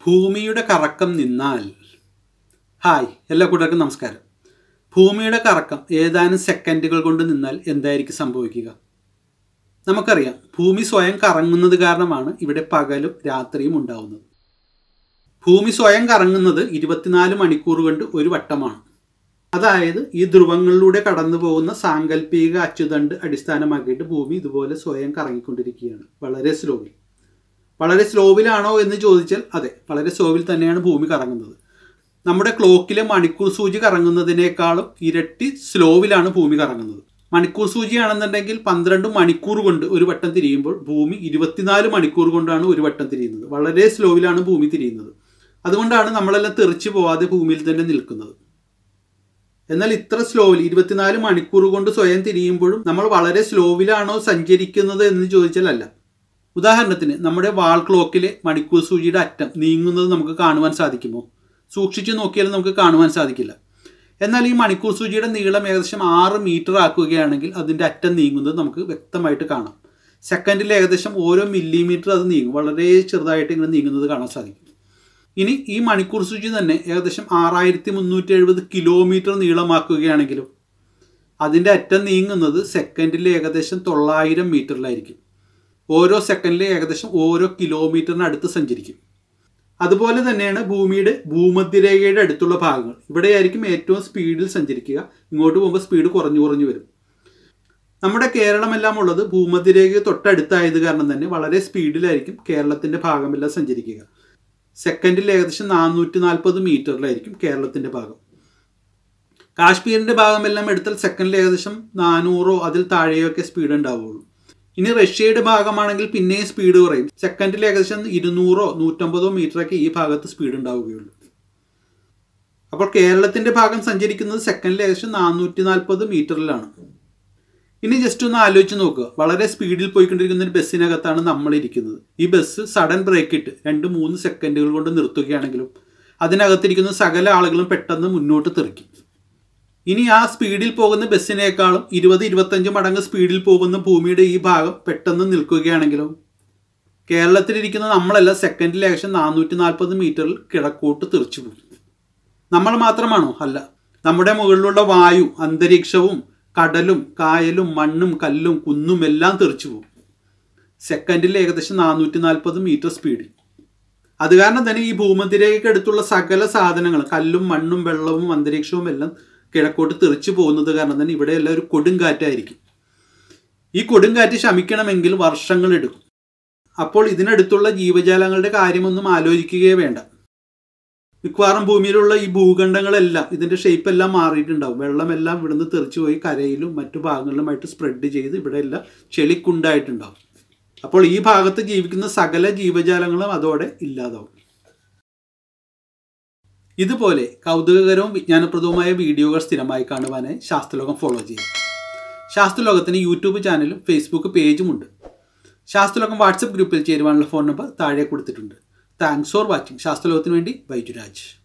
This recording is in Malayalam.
ഭൂമിയുടെ കറക്കം നിന്നാൽ ഹായ് എല്ലാ കൂട്ടർക്കും നമസ്കാരം ഭൂമിയുടെ കറക്കം ഏതാനും സെക്കൻഡുകൾ കൊണ്ട് നിന്നാൽ എന്തായിരിക്കും സംഭവിക്കുക നമുക്കറിയാം ഭൂമി സ്വയം കറങ്ങുന്നത് കാരണമാണ് ഇവിടെ പകലും രാത്രിയും ഉണ്ടാവുന്നത് ഭൂമി സ്വയം കറങ്ങുന്നത് ഇരുപത്തിനാല് മണിക്കൂർ കൊണ്ട് ഒരു വട്ടമാണ് അതായത് ഈ ധ്രുവങ്ങളിലൂടെ കടന്നു പോകുന്ന സാങ്കല്പിക അച്ചുതണ്ട് അടിസ്ഥാനമാക്കിയിട്ട് ഭൂമി ഇതുപോലെ സ്വയം കറങ്ങിക്കൊണ്ടിരിക്കുകയാണ് വളരെ സ്ലോവിൽ വളരെ സ്ലോവിലാണോ എന്ന് ചോദിച്ചാൽ അതെ വളരെ സ്ലോവിൽ തന്നെയാണ് ഭൂമി കറങ്ങുന്നത് നമ്മുടെ ക്ലോക്കിലെ മണിക്കൂർ സൂചി കറങ്ങുന്നതിനേക്കാളും ഇരട്ടി സ്ലോവിലാണ് ഭൂമി കറങ്ങുന്നത് മണിക്കൂർ സൂചിയാണെന്നുണ്ടെങ്കിൽ പന്ത്രണ്ട് മണിക്കൂർ കൊണ്ട് ഒരു വട്ടം തിരിയുമ്പോൾ ഭൂമി ഇരുപത്തിനാല് മണിക്കൂർ കൊണ്ടാണ് ഒരു വട്ടം തിരിയുന്നത് വളരെ സ്ലോവിലാണ് ഭൂമി തിരിയുന്നത് അതുകൊണ്ടാണ് നമ്മളെല്ലാം തെറിച്ചു പോവാതെ ഭൂമിയിൽ തന്നെ നിൽക്കുന്നത് എന്നാൽ ഇത്ര സ്ലോവിൽ ഇരുപത്തിനാല് മണിക്കൂർ കൊണ്ട് സ്വയം തിരിയുമ്പോഴും നമ്മൾ വളരെ സ്ലോവിലാണോ സഞ്ചരിക്കുന്നത് എന്ന് ചോദിച്ചാൽ അല്ല ഉദാഹരണത്തിന് നമ്മുടെ വാൾ ക്ലോക്കിലെ മണിക്കൂർ സൂചിയുടെ അറ്റം നീങ്ങുന്നത് നമുക്ക് കാണുവാൻ സാധിക്കുമോ സൂക്ഷിച്ചു നോക്കിയാൽ നമുക്ക് കാണുവാൻ സാധിക്കില്ല എന്നാൽ ഈ മണിക്കൂർ സൂചിയുടെ നീളം ഏകദേശം ആറ് മീറ്റർ ആക്കുകയാണെങ്കിൽ അതിൻ്റെ അറ്റം നീങ്ങുന്നത് നമുക്ക് വ്യക്തമായിട്ട് കാണാം സെക്കൻഡിൽ ഏകദേശം ഓരോ മില്ലിമീറ്റർ അത് നീങ്ങും വളരെ ചെറുതായിട്ട് ഇങ്ങനെ നീങ്ങുന്നത് കാണാൻ സാധിക്കും ഇനി ഈ മണിക്കൂർ സൂചി തന്നെ ഏകദേശം ആറായിരത്തി മുന്നൂറ്റി എഴുപത് കിലോമീറ്റർ നീളമാക്കുകയാണെങ്കിലും അതിൻ്റെ അറ്റം നീങ്ങുന്നത് സെക്കൻഡിൽ ഏകദേശം തൊള്ളായിരം മീറ്ററിലായിരിക്കും ഓരോ സെക്കൻഡിൽ ഏകദേശം ഓരോ കിലോമീറ്ററിനടുത്ത് സഞ്ചരിക്കും അതുപോലെ തന്നെയാണ് ഭൂമിയുടെ ഭൂമധ്യരേഖയുടെ അടുത്തുള്ള ഭാഗങ്ങൾ ഇവിടെയായിരിക്കും ഏറ്റവും സ്പീഡിൽ സഞ്ചരിക്കുക ഇങ്ങോട്ട് പോകുമ്പോൾ സ്പീഡ് കുറഞ്ഞു കുറഞ്ഞു വരും നമ്മുടെ കേരളമെല്ലാം ഉള്ളത് ഭൂമധ്യരേഖ തൊട്ടടുത്തായത് കാരണം തന്നെ വളരെ സ്പീഡിലായിരിക്കും കേരളത്തിൻ്റെ ഭാഗമെല്ലാം സഞ്ചരിക്കുക സെക്കൻഡിൽ ഏകദേശം നാനൂറ്റി നാൽപ്പത് മീറ്ററിലായിരിക്കും കേരളത്തിൻ്റെ ഭാഗം കാശ്മീരിൻ്റെ ഭാഗമെല്ലാം എടുത്താൽ സെക്കൻഡിൽ ഏകദേശം നാനൂറോ അതിൽ താഴെയൊക്കെ സ്പീഡ് ഉണ്ടാവുള്ളൂ ഇനി റഷ്യയുടെ ഭാഗമാണെങ്കിൽ പിന്നെയും സ്പീഡ് കുറയും സെക്കൻഡിൽ ഏകദേശം ഇരുന്നൂറോ നൂറ്റമ്പതോ മീറ്ററൊക്കെ ഈ ഭാഗത്ത് സ്പീഡ് ഉണ്ടാവുകയുള്ളൂ അപ്പോൾ കേരളത്തിന്റെ ഭാഗം സഞ്ചരിക്കുന്നത് സെക്കൻഡിൽ ഏകദേശം നാനൂറ്റി നാൽപ്പത് മീറ്ററിലാണ് ഇനി ജസ്റ്റ് ഒന്ന് ആലോചിച്ച് നോക്കുക വളരെ സ്പീഡിൽ പോയിക്കൊണ്ടിരിക്കുന്ന ഒരു ബസ്സിനകത്താണ് നമ്മൾ ഇരിക്കുന്നത് ഈ ബസ് സഡൻ ബ്രേക്ക് ഇട്ട് രണ്ട് മൂന്ന് സെക്കൻഡുകൾ കൊണ്ട് നിർത്തുകയാണെങ്കിലും അതിനകത്തിരിക്കുന്ന സകല ആളുകളും പെട്ടെന്ന് മുന്നോട്ട് തെറിക്കും ഇനി ആ സ്പീഡിൽ പോകുന്ന ബസ്സിനേക്കാളും ഇരുപത് ഇരുപത്തഞ്ച് മടങ്ങ് സ്പീഡിൽ പോകുന്ന ഭൂമിയുടെ ഈ ഭാഗം പെട്ടെന്ന് നിൽക്കുകയാണെങ്കിലും കേരളത്തിലിരിക്കുന്ന നമ്മളെല്ലാം സെക്കൻഡിൽ ഏകദേശം നാനൂറ്റി നാൽപ്പത് മീറ്ററിൽ കിഴക്കോട്ട് തെറിച്ചു പോകും നമ്മൾ മാത്രമാണോ അല്ല നമ്മുടെ മുകളിലുള്ള വായു അന്തരീക്ഷവും കടലും കായലും മണ്ണും കല്ലും കുന്നും എല്ലാം തെറിച്ചു പോകും സെക്കൻഡിൽ ഏകദേശം നാനൂറ്റി നാൽപ്പത് മീറ്റർ സ്പീഡിൽ അത് കാരണം തന്നെ ഈ ഭൂമധ്യരേഖയ്ക്ക് അടുത്തുള്ള സകല സാധനങ്ങൾ കല്ലും മണ്ണും വെള്ളവും അന്തരീക്ഷവും എല്ലാം കിഴക്കോട്ട് തെറിച്ചു പോകുന്നത് കാരണം തന്നെ ഇവിടെയെല്ലാം ഒരു കൊടുങ്കാറ്റായിരിക്കും ഈ കൊടുങ്കാറ്റ് ശമിക്കണമെങ്കിൽ വർഷങ്ങൾ എടുക്കും അപ്പോൾ ഇതിനടുത്തുള്ള ജീവജാലങ്ങളുടെ കാര്യമൊന്നും ആലോചിക്കുകയേ വേണ്ട മിക്കവാറും ഭൂമിയിലുള്ള ഈ ഭൂഖണ്ഡങ്ങളെല്ലാം ഇതിൻ്റെ ഷേപ്പ് എല്ലാം മാറിയിട്ടുണ്ടാവും വെള്ളമെല്ലാം ഇവിടുന്ന് തെറിച്ചു പോയി കരയിലും മറ്റു ഭാഗങ്ങളിലുമായിട്ട് സ്പ്രെഡ് ചെയ്ത് ഇവിടെ എല്ലാം ചെളിക്കുണ്ടായിട്ടുണ്ടാവും അപ്പോൾ ഈ ഭാഗത്ത് ജീവിക്കുന്ന സകല ജീവജാലങ്ങളും അതോടെ ഇല്ലാതാവും ഇതുപോലെ കൗതുകകരവും വിജ്ഞാനപ്രദവുമായ വീഡിയോകൾ സ്ഥിരമായി കാണുവാനായി ശാസ്ത്രലോകം ഫോളോ ചെയ്യും ശാസ്ത്രലോകത്തിന് യൂട്യൂബ് ചാനലും ഫേസ്ബുക്ക് പേജുമുണ്ട് ശാസ്ത്രലോകം വാട്സപ്പ് ഗ്രൂപ്പിൽ ചേരുവാനുള്ള ഫോൺ നമ്പർ താഴെ കൊടുത്തിട്ടുണ്ട് താങ്ക്സ് ഫോർ വാച്ചിങ് ശാസ്ത്രലോകത്തിന് വേണ്ടി ബൈജുരാജ്